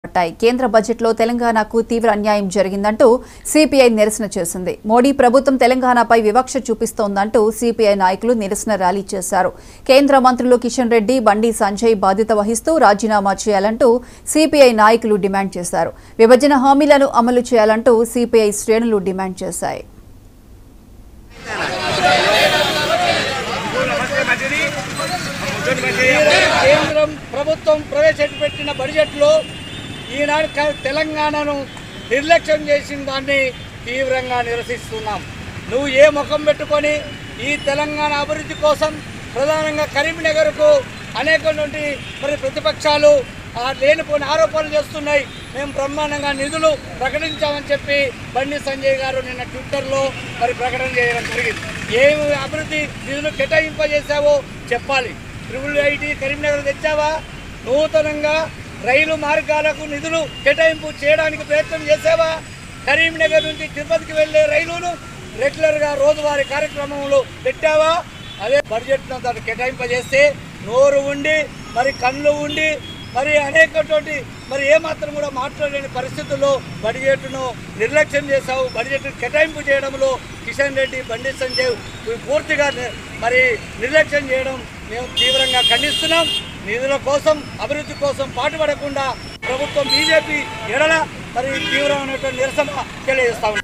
పట్టాయి కేంద్ర బడ్జెట్లో తెలంగాణకు తీవ్ర అన్యాయం జరిగిందంటూ సిపిఐ నిరసన చేసింది మోడీ ప్రభుత్వం తెలంగాణపై వివక్ష చూపిస్తోందంటూ సిపిఐ నాయకులు నిరసన ర్యాలీ చేశారు కేంద్ర మంత్రులు కిషన్ రెడ్డి బండి సంజయ్ బాధ్యత వహిస్తూ రాజీనామా చేయాలంటూ సిపిఐ నాయకులు డిమాండ్ చేశారు విభజన హామీలను అమలు చేయాలంటూ సిపిఐ శ్రేణులు డిమాండ్ చేశాయి కేంద్రం ప్రభుత్వం ప్రవేశపెట్టిన బడ్జెట్లో ఈనాడు క- తెలంగాణను నిర్లక్ష్యం చేసిన దాన్ని తీవ్రంగా నిరసిస్తున్నాం నువ్వు ఏ ముఖం పెట్టుకొని ఈ తెలంగాణ అభివృద్ధి కోసం ప్రధానంగా కరీంనగర్కు అనేకటువంటి మరి ప్రతిపక్షాలు ఆ లేనిపోని ఆరోపణలు చేస్తున్నాయి మేము బ్రహ్మాండంగా నిధులు ప్రకటించామని చెప్పి బండి సంజయ్ గారు నిన్న ట్విట్టర్లో మరి ప్రకటన చేయడం జరిగింది ఏమి అభివృద్ధి నిధులు కేటాయింపజేశావో చెప్పాలి ట్రిపుల్ ఐటీ కరీంనగర్ తెచ్చావా నూతనంగా రైలు మార్గాలకు నిధులు కేటాయింపు చేయడానికి ప్రయత్నం చేసావా కరీంనగర్ నుంచి తిరుపతికి వెళ్ళే రైలును రెగ్యులర్గా రోజువారీ కార్యక్రమంలో పెట్టావా అదే బడ్జెట్ను దాన్ని కేటాయింపజేస్తే నోరు ఉండి మరి కళ్ళు ఉండి మరి అనేకటువంటి మరి ఏమాత్రం కూడా మాట్లాడలేని పరిస్థితుల్లో బడ్జెట్ను నిర్లక్ష్యం చేశావు బడ్జెట్ కేటాయింపు చేయడంలో కిషన్ రెడ్డి బండి సంజయ్ పూర్తిగా ని- మరి నిర్లక్ష్యం చేయడం మేము తీవ్రంగా ఖండిస్తున్నాం నిధుల కోసం అభివృద్ధి కోసం పాటుపడకుండా ప్రభుత్వం బీజేపీ ఎడల మరి తీవ్రమైనటువంటి నిరసన తెలియజేస్తా ఉన్నాం